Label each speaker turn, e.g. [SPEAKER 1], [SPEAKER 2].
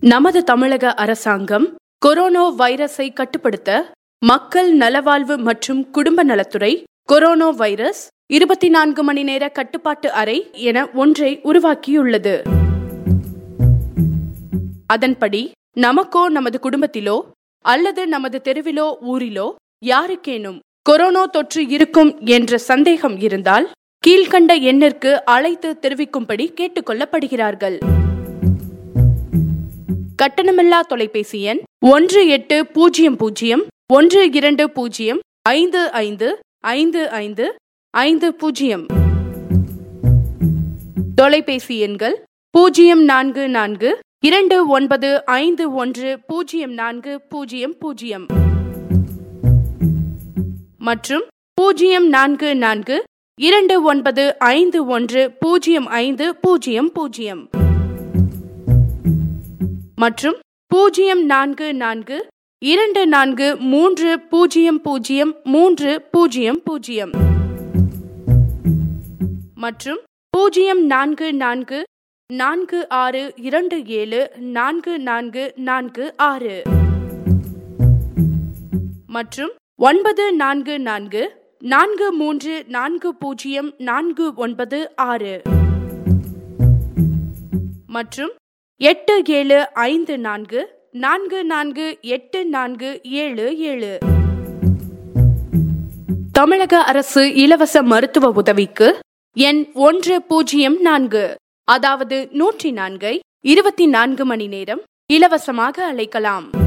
[SPEAKER 1] நமது தமிழக அரசாங்கம் கொரோனா வைரஸை கட்டுப்படுத்த மக்கள் நலவாழ்வு மற்றும் குடும்ப நலத்துறை கொரோனா வைரஸ் இருபத்தி நான்கு மணி நேர கட்டுப்பாட்டு அறை என ஒன்றை உருவாக்கியுள்ளது அதன்படி நமக்கோ நமது குடும்பத்திலோ அல்லது நமது தெருவிலோ ஊரிலோ யாருக்கேனும் கொரோனா தொற்று இருக்கும் என்ற சந்தேகம் இருந்தால் கீழ்கண்ட எண்ணிற்கு அழைத்து தெரிவிக்கும்படி கேட்டுக்கொள்ளப்படுகிறார்கள் கட்டணமில்லா தொலைபேசி எண் ஒன்று எட்டு பூஜ்ஜியம் பூஜ்ஜியம் ஒன்று இரண்டு பூஜ்ஜியம் ஐந்து ஐந்து ஐந்து ஐந்து ஐந்து பூஜ்ஜியம் தொலைபேசி எண்கள் பூஜ்ஜியம் நான்கு நான்கு இரண்டு ஒன்பது ஐந்து ஒன்று பூஜ்ஜியம் நான்கு பூஜ்ஜியம் பூஜ்ஜியம் மற்றும் பூஜ்ஜியம் நான்கு நான்கு இரண்டு ஒன்பது ஐந்து ஒன்று பூஜ்ஜியம் ஐந்து பூஜ்ஜியம் பூஜ்ஜியம் மற்றும் பூஜ்ஜியம் நான்கு நான்கு இரண்டு நான்கு மூன்று பூஜ்ஜியம் பூஜ்ஜியம் மூன்று பூஜ்ஜியம் பூஜ்ஜியம் மற்றும் பூஜ்ஜியம் நான்கு நான்கு நான்கு ஆறு இரண்டு ஏழு நான்கு நான்கு நான்கு ஆறு மற்றும் ஒன்பது நான்கு நான்கு நான்கு மூன்று நான்கு பூஜ்ஜியம் நான்கு ஒன்பது ஆறு மற்றும் எட்டு ஏழு ஐந்து நான்கு நான்கு நான்கு எட்டு நான்கு ஏழு ஏழு தமிழக அரசு இலவச மருத்துவ உதவிக்கு எண் ஒன்று பூஜ்ஜியம் நான்கு அதாவது நூற்றி நான்கை இருபத்தி நான்கு மணி நேரம் இலவசமாக அழைக்கலாம்